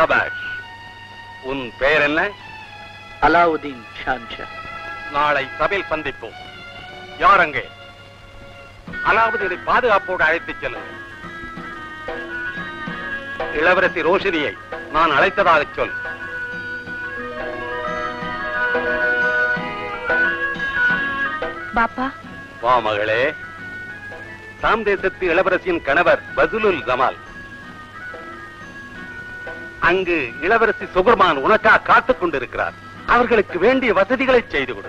சபாஷ் உன் பெயர் என்ன அலாவுதீன் ஷான்ஷா நாளை சபையில் சந்திப்போம் யார் அங்கே அலாவுதீனை பாதுகாப்போடு அழைத்துச் செல்லுங்கள் இளவரசி ரோஷினியை நான் அழைத்ததாக சொல் பாப்பா வா மகளே சாம் தேசத்து இளவரசியின் கணவர் பதுலுல் ஜமால் அங்கு இளவரசி சுகுர்மான் உனக்காக காத்துக் கொண்டிருக்கிறார் அவர்களுக்கு வேண்டிய வசதிகளை செய்து கொடு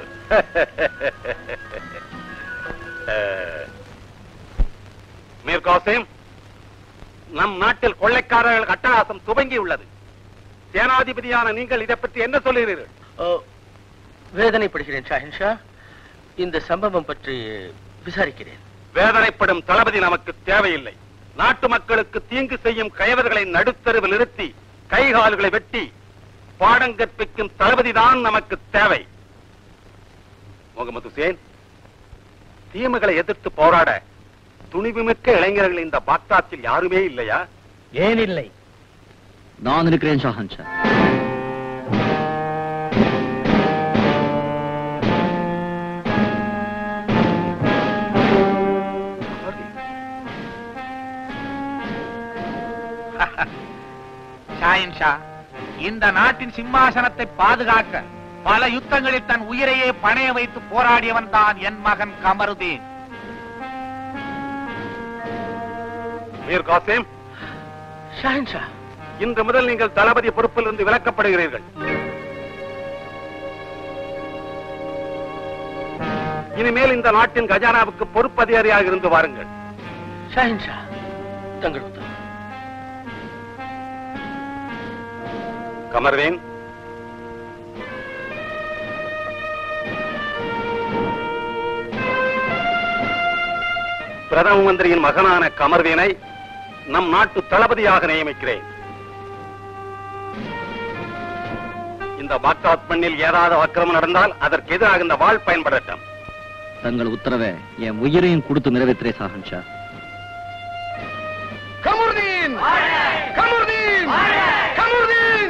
அஹ், மீர் காசிம் நம் நாட்டில் கொள்ளைக்காரர்கள் அட்டகாசம் துவங்கி உள்ளது சேனாதிபதியான நீங்கள் இதை பற்றி என்ன சொல்லுகிறீர்கள் ஓ, வேதனைப்படுகிறேன் ஷாஹின்ஷா இந்த சம்பவம் பற்றி விசாரிக்கிறேன் வேதனைப்படும் தளபதி நமக்கு தேவையில்லை நாட்டு மக்களுக்கு தீங்கு செய்யும் கயவர்களை நடுத்தருவில் நிறுத்தி கைகால்களை வெட்டி பாடம் கற்பிக்கும் தளபதிதான் நமக்கு தேவை முகமது ஹுசேன் தீமைகளை எதிர்த்து போராட துணிவுமிக்க இளைஞர்கள் இந்த பாக்தாத்தில் யாருமே இல்லையா ஏன் இல்லை நான் இருக்கிறேன் ஷாஹன்ஷா ஷாயின் ஷா இந்த நாட்டின் சிம்மாசனத்தை பாதுகாக்க பல யுத்தங்களில் தன் உயிரையே பணைய வைத்து போராடியவன் தான் என் மகன் கமருதீன் மீர் காசிம் ஷாஹின்ஷா இன்று முதல் நீங்கள் தளபதி பொறுப்பில் இருந்து விலக்கப்படுகிறீர்கள் இனிமேல் இந்த நாட்டின் கஜானாவுக்கு பொறுப்பதிகாரியாக இருந்து வாருங்கள் ஷாஹின்ஷா தங்கள் உத்தரவு கமர்வேன் பிரதம மந்திரியின் மகனான கமர்வேனை நம் நாட்டு தளபதியாக நியமிக்கிறேன் இந்த பாக்தாத் மண்ணில் ஏதாவது அக்கிரமம் நடந்தால் அதற்கு எதிராக இந்த வாழ் பயன்படட்டும் தங்கள் உத்தரவை என் உயிரையும் கொடுத்து நிறைவேற்றே ஷாஹன்ஷா கமருதீன் கமருதீன் கமருதீன்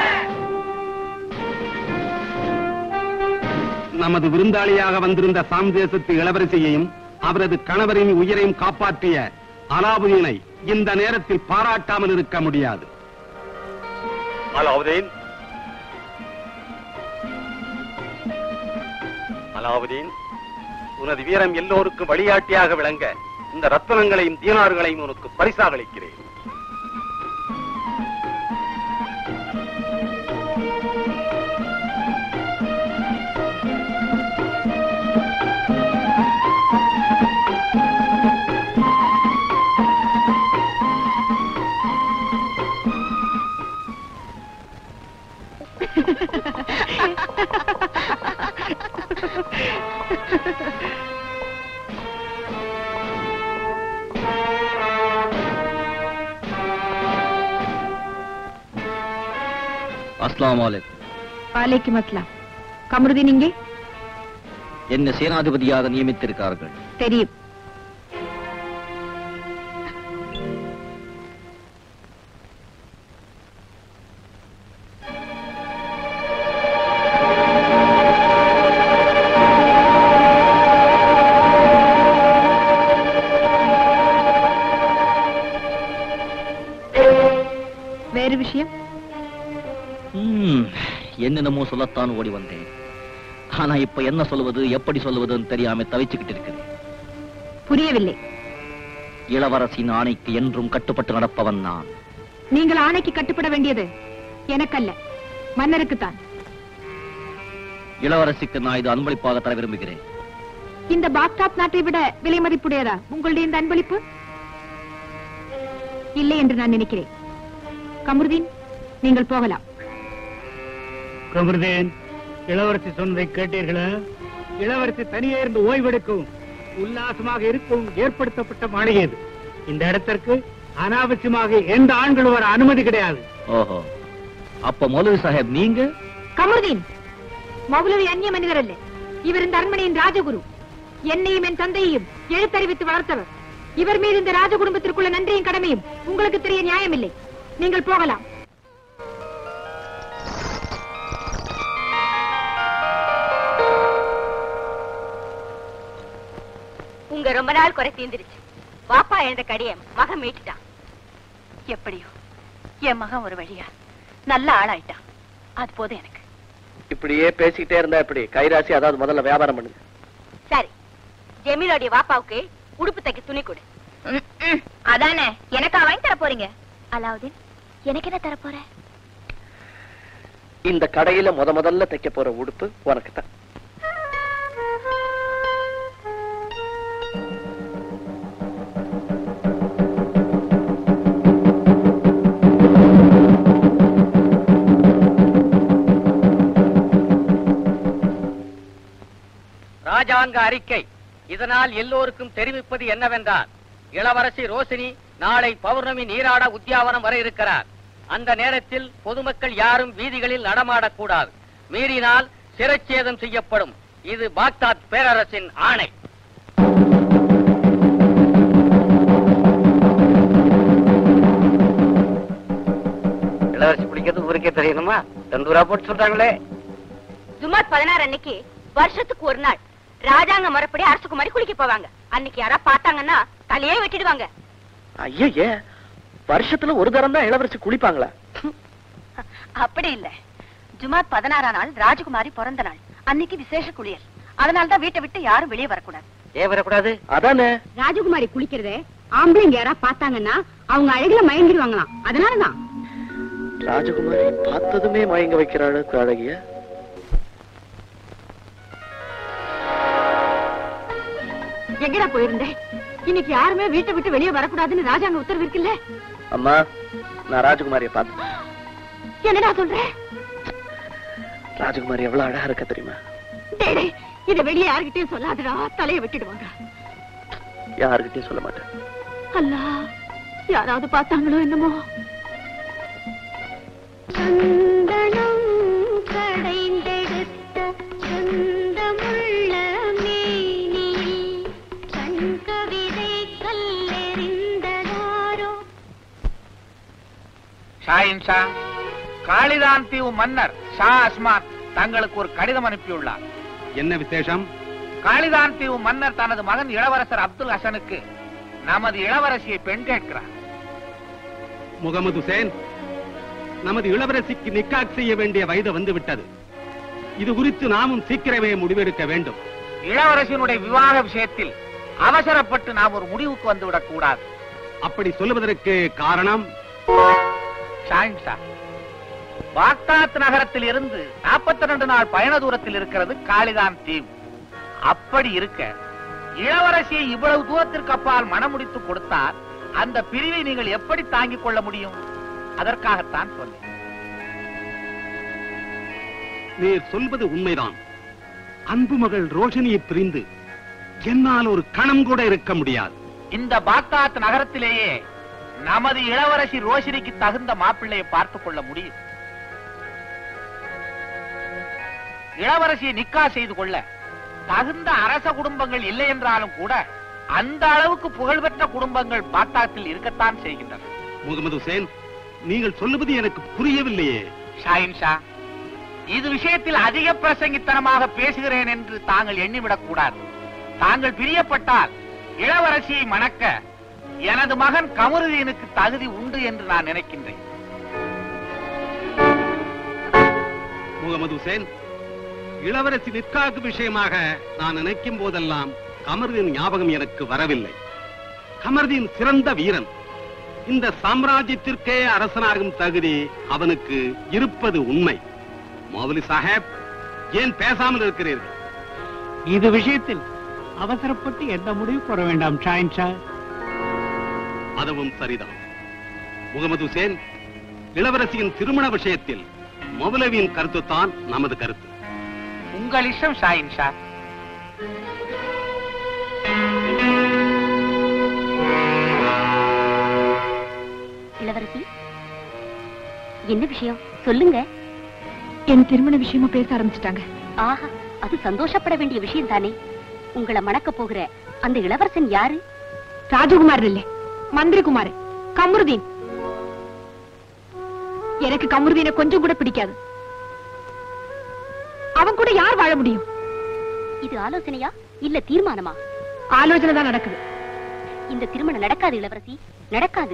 நமது விருந்தாளியாக வந்திருந்த சாம் தேசத்து இளவரசியையும் அவரது கணவரின் உயிரையும் காப்பாற்றிய அலாவுதீனை இந்த நேரத்தில் பாராட்டாமல் இருக்க முடியாது அலாவுதீன் அலாவுதீன் உனது வீரம் எல்லோருக்கும் வழிகாட்டியாக விளங்க இந்த ரத்தனங்களையும் தீனார்களையும் உனக்கு பரிசாக அளிக்கிறேன் அஸ்லாம் வலைக்கும் வாலேக்கும் அஸ்லாம் கமருதீன் இங்கே என்ன சேனாதிபதியாக நியமித்திருக்கிறார்கள் தெரியும் வேறு விஷயம் ம், என்னென்னமோ சொல்லத்தான் ஓடி வந்தேன் ஆனா இப்ப என்ன சொல்லுவது எப்படி சொல்லுவதுன்னு தெரியாம தவிச்சுக்கிட்டு இருக்கிறேன் புரியவில்லை இளவரசின் ஆணைக்கு என்றும் கட்டுப்பட்டு நடப்பவன் நான் நீங்கள் ஆணைக்கு கட்டுப்பட வேண்டியது எனக்கல்ல மன்னருக்குத்தான் இளவரசிக்கு நான் இது அன்பளிப்பாக தர விரும்புகிறேன் இந்த பாக்தாப் நாட்டை விட விலை மதிப்புடையதா உங்களுடைய இந்த அன்பளிப்பு இல்லை என்று நான் நினைக்கிறேன் கமருதீன் நீங்கள் போகலாம் கமருதேன் இளவரசி சொன்னதை கேட்டீர்களா இளவரசி தனியே இருந்து ஓய்வெடுக்கவும் உல்லாசமாக இருக்கவும் ஏற்படுத்தப்பட்ட மாளிகை இது இந்த இடத்திற்கு அனாவசியமாக எந்த ஆண்களும் வர அனுமதி கிடையாது ஓஹோ அப்ப மௌலவி சாஹேப் நீங்க கமருதீன் மௌலவி அந்நிய மனிதர் அல்ல இவர் இந்த அரண்மனையின் ராஜகுரு என்னையும் என் தந்தையையும் எழுத்தறிவித்து வளர்த்தவர் இவர் மீது இந்த ராஜ குடும்பத்திற்குள்ள நன்றியும் கடமையும் உங்களுக்கு தெரிய நியாயமில்லை நீங்கள் போகலாம் உங்க ரொம்ப நாள் குறை தீந்துருச்சு வாப்பா எழுந்த கடிய மகன் மீட்டுட்டான் எப்படியோ என் மகன் ஒரு வழியா நல்ல ஆளாயிட்டான் அது போதும் எனக்கு இப்படியே பேசிக்கிட்டே இருந்தா இப்படி கைராசி அதாவது முதல்ல வியாபாரம் பண்ணுங்க சரி ஜெமீலோடைய வாப்பாவுக்கு உடுப்பு தைக்க துணி கொடு அதானே எனக்கா வாங்கி தர போறீங்க அலாவுதீன் எனக்கு என்ன தர போற இந்த கடையில முத முதல்ல தைக்க போற உடுப்பு உனக்கு தான் ராஜாங்க அறிக்கை இதனால் எல்லோருக்கும் தெரிவிப்பது என்னவென்றால் இளவரசி ரோசினி நாளை பௌர்ணமி நீராட உத்தியாவனம் வர இருக்கிறார் அந்த நேரத்தில் பொதுமக்கள் யாரும் வீதிகளில் நடமாடக்கூடாது மீறினால் சிரச்சேதம் செய்யப்படும் இது பாக்தாத் பேரரசின் ஆணை இளவரசி பிடிக்கிறது ஊருக்கே தெரியணுமா ரெண்டு ரூபா போட்டு சொல்றாங்களே ஜுமாத் பதினாறு அன்னைக்கு வருஷத்துக்கு ஒரு நாள் ராஜாங்க முறைப்படி அரசுக்குமாரி குளிக்க போவாங்க அன்னைக்கு யாரா பார்த்தாங்கன்னா தலையே வெட்டிடுவாங்க ஐயே வருஷத்துல ஒரு தரம் தான் இளவரசி குளிப்பாங்களா அப்படி இல்ல ஜுமாத் பதினாறாம் நாள் ராஜகுமாரி பிறந்த நாள் அன்னைக்கு விசேஷ குளியல் அதனால தான் வீட்டை விட்டு யாரும் வெளியே வரக்கூடாது ஏன் வரக்கூடாது அதானே ராஜகுமாரி குளிக்கிறத ஆம்பளைங்க யாரா பார்த்தாங்கன்னா அவங்க அழகுல மயங்கிடுவாங்களாம் அதனாலதான் ராஜகுமாரி பார்த்ததுமே மயங்க வைக்கிற அளவுக்கு அழகிய எங்கடா போயிருந்தேன் இன்னைக்கு யாருமே வீட்டை விட்டு வெளியே வரக்கூடாதுன்னு ராஜாங்க உத்தரவு இருக்குல்ல அம்மா நான் ராஜகுமாரியை பார்த்தேன் என்னடா சொல்ற ராஜகுமாரி எவ்வளவு அழகா இருக்க தெரியுமா டேய், டேய், இதை வெளியே யாருகிட்டயும் சொல்லாதடா தலையை வெட்டிடுவாங்க யாருக்கிட்டையும் சொல்ல மாட்டேன் அல்லா யாராவது பார்த்தாங்களோ என்னமோ சந்தனம் கடைந்தெடுத்த சொந்தமுள்ள மேனியில் கண்கவிதை கல்லெறிந்ததாரோ ஷாயின் ஷா காளிதான் தீவு மன்னர் ஷா அஸ்மான் தங்களுக்கு ஒரு கடிதம் அனுப்பியுள்ளார் என்ன விசேஷம் காளிதான் தீவு மன்னர் தனது மகன் இளவரசர் அப்துல் ஹசனுக்கு நமது இளவரசியை பெண் கேட்கிறார் முகமது ஹுசேன் நமது இளவரசிக்கு நிக்காக் செய்ய வேண்டிய வயது வந்து விட்டது இது குறித்து நாமும் சீக்கிரமே முடிவெடுக்க வேண்டும் இளவரசியினுடைய விவாக விஷயத்தில் அவசரப்பட்டு நாம் ஒரு முடிவுக்கு வந்துவிடக் கூடாது அப்படி சொல்லுவதற்கு காரணம் ஷாயின் ஷா பாக்தாத் நகரத்தில் இருந்து 42 நாள் பயண தூரத்தில் இருக்கிறது காளிதான் தீவு அப்படி இருக்க இளவரசியை இவ்வளவு தூரத்திற்கு அப்பால் மனமுடித்து கொடுத்தால் அந்த பிரிவை நீங்கள் எப்படி தாங்கிக் கொள்ள முடியும் அதற்காகத்தான் சொன்னேன் நீர் சொல்வது உண்மைதான் அன்பு மகள் ரோஷினியை பிரிந்து என்னால் ஒரு கணம் கூட இருக்க முடியாது இந்த பாக்தாத் நகரத்திலேயே நமது இளவரசி ரோஷினிக்கு தகுந்த மாப்பிள்ளையை பார்த்துக் கொள்ள முடியும் இளவரசியை நிக்கா செய்து கொள்ள தகுந்த அரச குடும்பங்கள் இல்லை என்றாலும் கூட அந்த அளவுக்கு புகழ்பெற்ற குடும்பங்கள் பாக்தாத்தில் இருக்கத்தான் செய்கின்றன முகமது ஹுசேன் நீங்கள் சொல்லுவது எனக்கு புரியவில்லையே ஷாயின் ஷா இது விஷயத்தில் அதிக பிரசங்கித்தனமாக பேசுகிறேன் என்று தாங்கள் எண்ணிவிடக் கூடாது தாங்கள் பிரியப்பட்டால் இளவரசியை மணக்க எனது மகன் கமருதீனுக்கு தகுதி உண்டு என்று நான் நினைக்கின்றேன் முகமது ஹுசேன் இளவரசி நிற்காக்கு விஷயமாக நான் நினைக்கும் போதெல்லாம் கமர்தீன் ஞாபகம் எனக்கு வரவில்லை கமர்தீன் சிறந்த வீரன் இந்த சாம்ராஜ்யத்திற்கே அரசனாகும் தகுதி அவனுக்கு இருப்பது உண்மை மௌலி சாஹேப் ஏன் பேசாமல் இருக்கிறீர்கள் இது விஷயத்தில் அவசரப்பட்டு எந்த முடிவு கூற வேண்டாம் ஷாயின் ஷா அதுவும் சரிதான் முகமது ஹுசேன் இளவரசியின் திருமண விஷயத்தில் மௌலவியின் கருத்துத்தான் நமது கருத்து உங்கள் இஷ்டம் ஷாயின் ஷா இளவரசி என்ன விஷயம் சொல்லுங்க என் திருமண விஷயமா பேச ஆரம்பிச்சிட்டாங்க ஆஹா அது சந்தோஷப்பட வேண்டிய விஷயம் தானே உங்களை மணக்க போகிற அந்த இளவரசன் யாரு ராஜகுமார் இல்ல மந்திரிகுமார் கமருதீன் எனக்கு கமருதீனை கொஞ்சம் கூட பிடிக்காது அவன் கூட யார் வாழ முடியும் இது ஆலோசனையா இல்ல தீர்மானமா ஆலோசனை தான் நடக்குது இந்த திருமணம் நடக்காது இளவரசி நடக்காது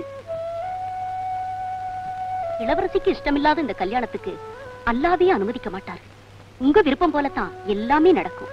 இளவரசிக்கு இஷ்டமில்லாத இந்த கல்யாணத்துக்கு அல்லாவே அனுமதிக்க மாட்டார் உங்க விருப்பம் போலத்தான் எல்லாமே நடக்கும்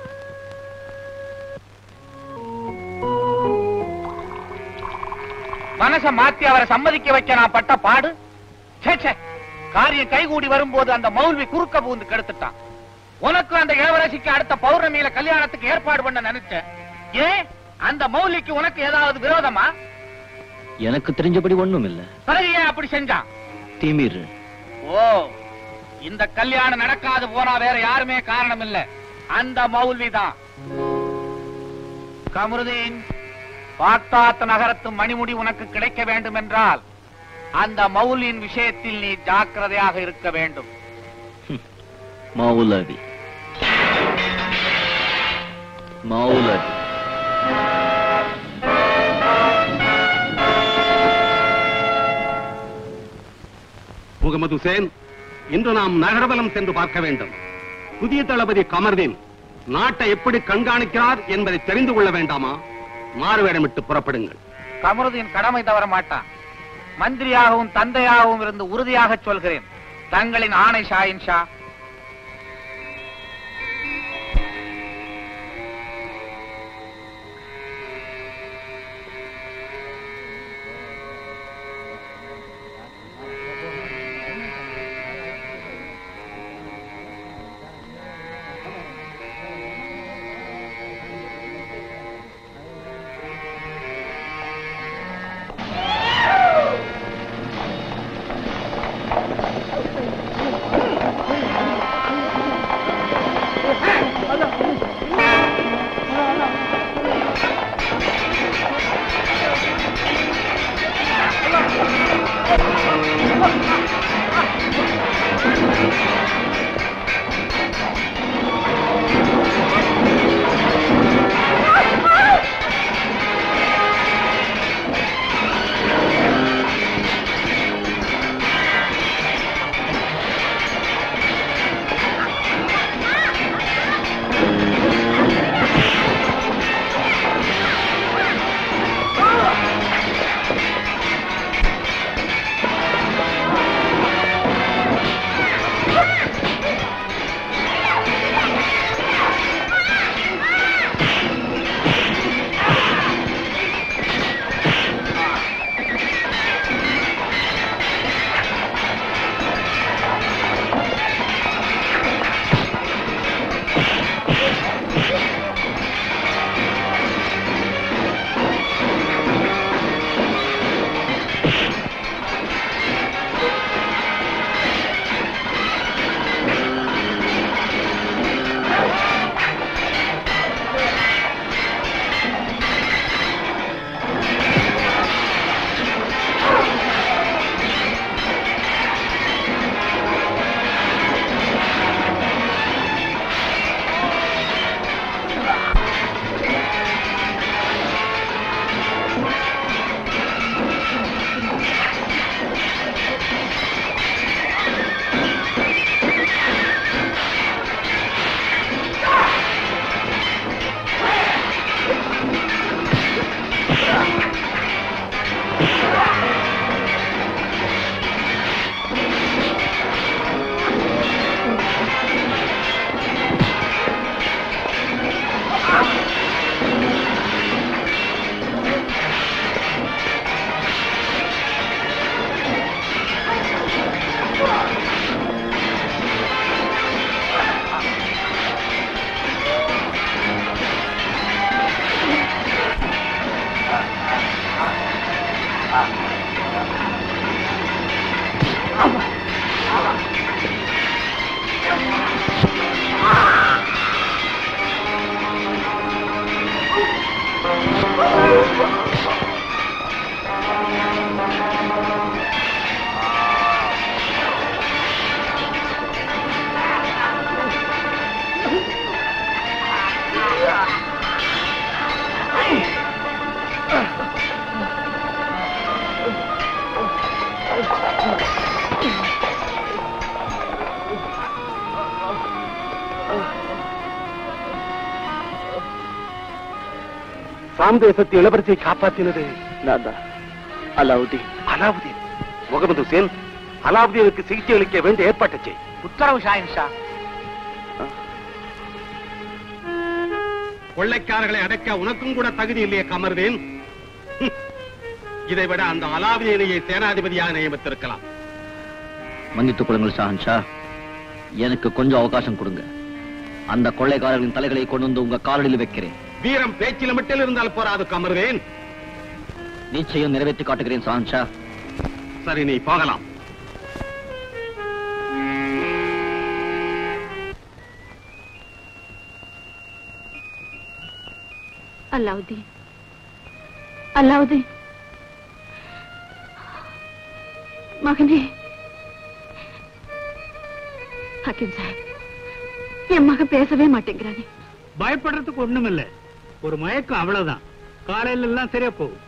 மனச மாத்தி அவரை சம்மதிக்க வைக்க நான் பட்ட பாடு ச்சே, ச்சே. காரியம் கைகூடி வரும்போது அந்த மௌல்வி குறுக்க பூந்து கெடுத்துட்டான் உனக்கு அந்த இளவரசிக்கு அடுத்த பௌர்ணமியில கல்யாணத்துக்கு ஏற்பாடு பண்ண நினைச்சேன் ஏன் அந்த மௌலிக்கு உனக்கு ஏதாவது விரோதமா எனக்கு தெரிஞ்சபடி ஒண்ணும் இல்ல பிறகு ஏன் அப்படி செஞ்சான் திமிர் ஓ இந்த கல்யாணம் நடக்காது போனா வேற யாருமே காரணம் இல்ல அந்த மௌல்வி தான் கமருதீன் பாக்தாத் நகரத்து மணிமுடி உனக்கு கிடைக்க வேண்டும் என்றால் அந்த மௌலின் விஷயத்தில் நீ ஜாக்கிரதையாக இருக்க வேண்டும் மௌலவி மௌலவி முகமது ஹுசேன் இன்று நாம் நகரபலம் சென்று பார்க்க வேண்டும் புதிய தளபதி கமர்தீன் நாட்டை எப்படி கண்காணிக்கிறார் என்பதை தெரிந்து கொள்ள வேண்டாமா மாறுவேடமிட்டு புறப்படுங்கள் கமருதீன் கடமை தவற மாட்டான் மந்திரியாகவும் தந்தையாகவும் இருந்து உறுதியாக சொல்கிறேன் தங்களின் ஆணை ஷாயின் ஷா Thank you. சாம் தேசத்து இளவரசியை காப்பாத்தினது நான் தான் அலாவுதீன் அலாவுதீன் முகமது ஹுசேன் அலாவுதீனுக்கு சிகிச்சை அளிக்க வேண்டிய ஏற்பாட்டை செய் உத்தரவு ஷாயின் ஷா கொள்ளைக்காரர்களை அடக்க உனக்கும் கூட தகுதி இல்லையே கமர்தேன் ஹம். இதை விட அந்த அலாவுதீனையை சேனாதிபதியாக நியமித்திருக்கலாம் மன்னித்துக் கொள்ளுங்கள் ஷாஹன்ஷா எனக்கு கொஞ்சம் அவகாசம் கொடுங்க அந்த கொள்ளைக்காரர்களின் தலைகளை கொண்டு வந்து உங்க காலடியில் வைக்கிறேன் வீரம் பேச்சில மட்டும் இருந்தால் போராது கமர்தேன் நிச்சயம் நிறைவேற்றி காட்டுகிறேன் ஷாஹன்ஷா சரி நீ போகலாம் அல்லாவுதீன் அல்லாவுதீன் மகனே ஹக்கீம் சாஹிப் என் மகன் பேசவே மாட்டேங்கிறானே பயப்படுறதுக்கு ஒண்ணுமில்ல ஒரு மயக்கம் அவ்வளவுதான் காலையில எல்லாம் சரியா போகும்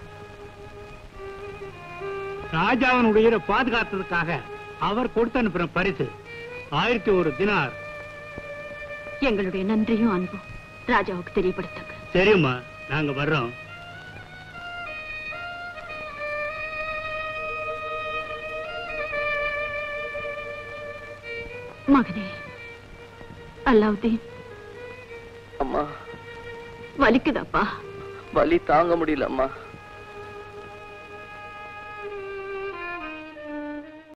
ராஜாவின் உயிரை பாதுகாத்ததுக்காக அவர் கொடுத்து அனுப்புற பரிசு ஆயிரத்தி ஒரு தினார் எங்களுடைய நன்றியும் அன்பும் ராஜாவுக்கு தெரியப்படுத்துங்க சரிம்மா நாங்க வர்றோம் மகனே அல்லாவுதீன் அம்மா வலிக்குதாப்பா வலி தாங்க முடியல அம்மா